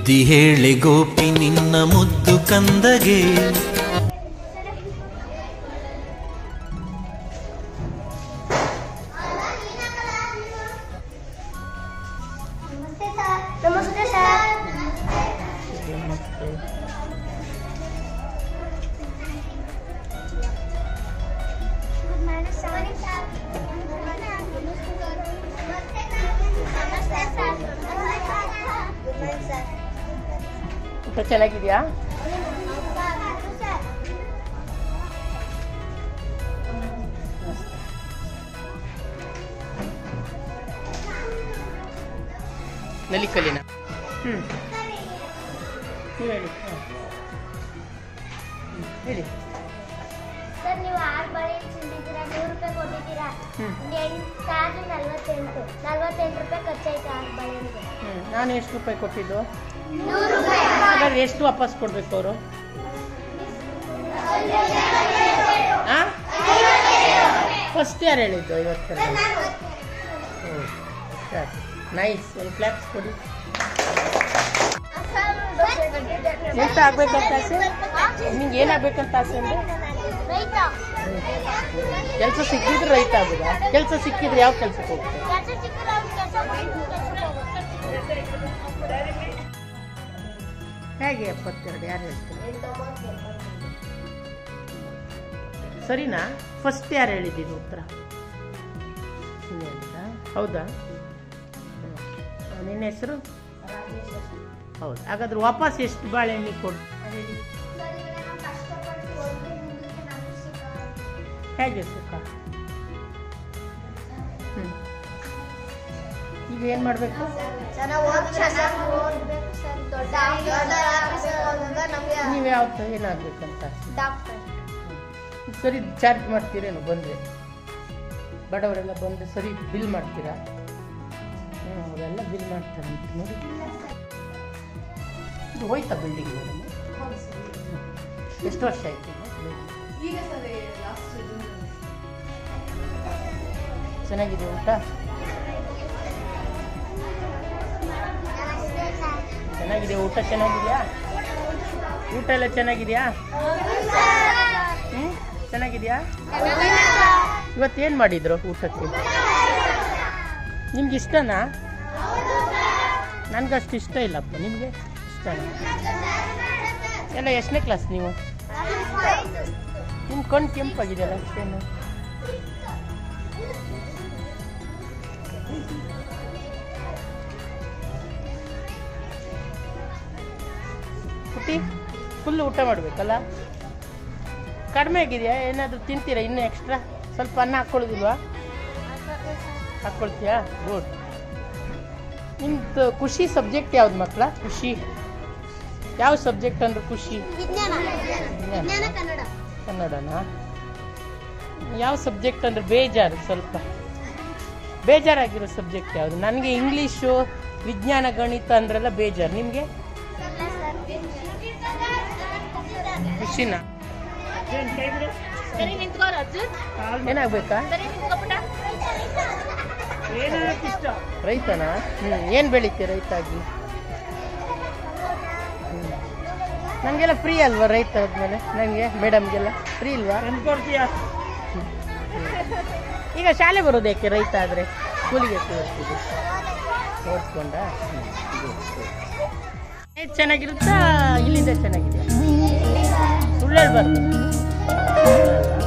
ಬುದ್ಧಿ ಹೇಳೆ ಗೋಪಿ ನಿನ್ನ ಮುದ್ದು ಕಂದಗೆ ನಮಸ್ತೆ ಸರ್ ನಮಸ್ತೆ ಸರ್ ಗುಡ್ ಮಾರ್ನಿಂಗ್ ಸರ್ ನಮಸ್ತೆ ಸರ್ ಗುಡ್ ಮಾರ್ನಿಂಗ್ ಸರ್ ಊಟ ಚೆನ್ನಾಗಿದೆಯಾ ನಲಿಕಲ್ಲಿನ ಹ್ಞೂ ನೀವು ಹೇಳಿ ಹಾಂ. ಹ್ಮ್, ಹೇಳಿ ಸರ್ ನೀವು ಆರು ಬಳೆ ಚಿಂದಿದ್ದೀರಾ ನೂರು ರೂಪಾಯಿ ಕೊಟ್ಟಿದ್ದೀರಾ ಹ್ಮ್. ಎಂಟು ಚಾರ್ಜ್ ನಲ್ವತ್ತೆಂಟು ನಲ್ವತ್ತೆಂಟು ರೂಪಾಯಿ ಖರ್ಚಾಯ್ತು ಆರು ಬಳೆಗೆ ಹ್ಞೂ ನಾನು ಎಷ್ಟು ರೂಪಾಯಿ ಕೊಟ್ಟಿದ್ದು ನೂರು ರೂಪಾಯಿ ಹಾಗಾದ್ರೆ ಎಷ್ಟು ವಾಪಸ್ ಕೊಡಬೇಕು ಅವರು ಹಾಂ ಫಸ್ಟ್ ಯಾರು ಹೇಳಿದ್ದು ಐವತ್ತು ನೈಸ್ ಒಂದು ಕ್ಲಾಪ್ಸ್ ಕೊಡಿ ಎಂತ ಆಗ್ಬೇಕಂತ ಆಸೆ ನಿಂಗೆ ಏನಾಗ್ಬೇಕಂತ ಆಸೆ ಅಂದರೆ ರೈತ ಕೆಲಸ ಸಿಕ್ಕಿದ್ರೆ ರೈತ ಆಗುದಾ ಕೆಲಸ ಸಿಕ್ಕಿದ್ರೆ ಯಾವ ಕೆಲಸಕ್ಕೆ ಹೋಗ್ತಾರೆ ಕೆಲಸ ಸಿಕ್ಕಿದ್ರೆ ಅವ್ರು ಕೆಲಸ ಹೇಗೆ ಎಪ್ಪತ್ತೆರಡು ಯಾರು ಹೇಳ್ತಾರೆ ಸರಿನಾ ಫಸ್ಟ್ ಯಾರು ಹೇಳಿದ್ದೀನಿ ಉತ್ತರ ನೀನೇ ಹೇಳಿದ್ದಾ? ಹೌದಾ ಹ್ಮ್. ಆ, ನಿನ್ನ ಹೆಸರು ಹೌದು ಹಾಗಾದ್ರೆ ವಾಪಸ್ ಎಷ್ಟು ಬಾಳೆಹಣ್ಣಿ ಕೊಡು ಹೇಳಿ ಹೇಗೆ ಸುಖ ಹ್ಞೂ ಈಗ ಏನು ಮಾಡಬೇಕು ನೀವು ಯಾವತ್ತು ಏನಾಗಬೇಕಂತ ಸರಿ ಚಾರ್ಜ್ ಮಾಡ್ತೀರೇನು ಬಂದರೆ ಬಡವರೆಲ್ಲ ಬಂದರೆ ಸರಿ ಬಿಲ್ ಮಾಡ್ತೀರಾ ಹ್ಞೂ ಅವರೆಲ್ಲ ಬಿಲ್ ಮಾಡ್ತಾರೆ ಅಂತ ನೋಡಿ ಇದು ಹೋಯ್ತಾ ಬಿಲ್ಡಿಂಗ್ ಮೇಡಮ್ ಎಷ್ಟು ವರ್ಷ ಆಯ್ತು ಇದು? ಚೆನ್ನಾಗಿದೆ ಊಟ ಚೆನ್ನಾಗಿದೆ ಊಟ ಚೆನ್ನಾಗಿದೆಯಾ ಊಟ ಎಲ್ಲ ಚೆನ್ನಾಗಿದೆಯಾ ಹ್ಞೂ ಚೆನ್ನಾಗಿದೆಯಾ ಇವತ್ತೇನು ಮಾಡಿದ್ರು ಊಟಕ್ಕೆ ನಿಮ್ಗೆ ಇಷ್ಟನಾ ನನಗಷ್ಟು ಇಷ್ಟ ಇಲ್ಲಪ್ಪ ನಿಮಗೆ ಇಷ್ಟನಾ ಎಲ್ಲ ಎಷ್ಟನೇ ಕ್ಲಾಸ್ ನೀವು ನಿಮ್ಮ ಕಣ್ಣು ಕೆಂಪಾಗಿದೆಯಲ್ಲ ಅಷ್ಟೇನು ಪುಟ್ಟಿ ಫುಲ್ ಊಟ ಮಾಡಬೇಕಲ್ಲ ಕಡಿಮೆ ಆಗಿದೆಯಾ ಏನಾದರೂ ತಿಂತೀರಾ ಇನ್ನೂ ಎಕ್ಸ್ಟ್ರಾ ಸ್ವಲ್ಪ ಅನ್ನ ಹಾಕ್ಕೊಳ್ಳೋದಿಲ್ವಾ ಹಾಕ್ಕೊಳ್ತೀಯಾ ಗುಡ್ ನಿಮ್ದು ಖುಷಿ ಸಬ್ಜೆಕ್ಟ್ ಯಾವ್ದು ಮಕ್ಕಳ ಖುಷಿ ಯಾವ ಸಬ್ಜೆಕ್ಟ್ ಅಂದ್ರೆ ಖುಷಿ ವಿಜ್ಞಾನ ವಿಜ್ಞಾನ ಕನ್ನಡ ಕನ್ನಡನಾ ಯಾವ ಸಬ್ಜೆಕ್ಟ್ ಅಂದ್ರೆ ಬೇಜಾರು ಸ್ವಲ್ಪ ಬೇಜಾರಾಗಿರೋ ಸಬ್ಜೆಕ್ಟ್ ಯಾವುದು ನನಗೆ ಇಂಗ್ಲೀಷು ವಿಜ್ಞಾನ ಗಣಿತ ಅಂದ್ರೆಲ್ಲ ಬೇಜಾರು ನಿಮಗೆ ಖುಷಿನಾ ಸರಿ ನಿಂತ್ಕೋ ಅರ್ಜುನ್ ಏನಾಗ್ಬೇಕಾ ಸರಿ ನಿಂತ್ಕೋ ಪುಟ್ಟ ರೈತನಾ ಹ್ಞೂ ಏನು ಬೆಳಿತೀಯ ರೈತಾಗಿ ನನಗೆಲ್ಲ ಫ್ರೀ ಅಲ್ವಾ ರೈತ ಆದ್ಮೇಲೆ ನನಗೆ ಮೇಡಮ್ಗೆಲ್ಲ ಫ್ರೀ ಇಲ್ವಾ ಕೊಡ್ತೀಯಾ ಈಗ ಶಾಲೆ ಬರೋದು ಯಾಕೆ ರೈತ ಆದರೆ ಸ್ಕೂಲಿಗೆ ಓದ್ತಿದ್ದು ಓದ್ಕೊಂಡ ಚೆನ್ನಾಗಿರುತ್ತಾ ಇಲ್ಲಿಂದ ಚೆನ್ನಾಗಿದೆಯಾ ಸುಳ್ಳು ಹೇಳ್ಬಾರ್ದು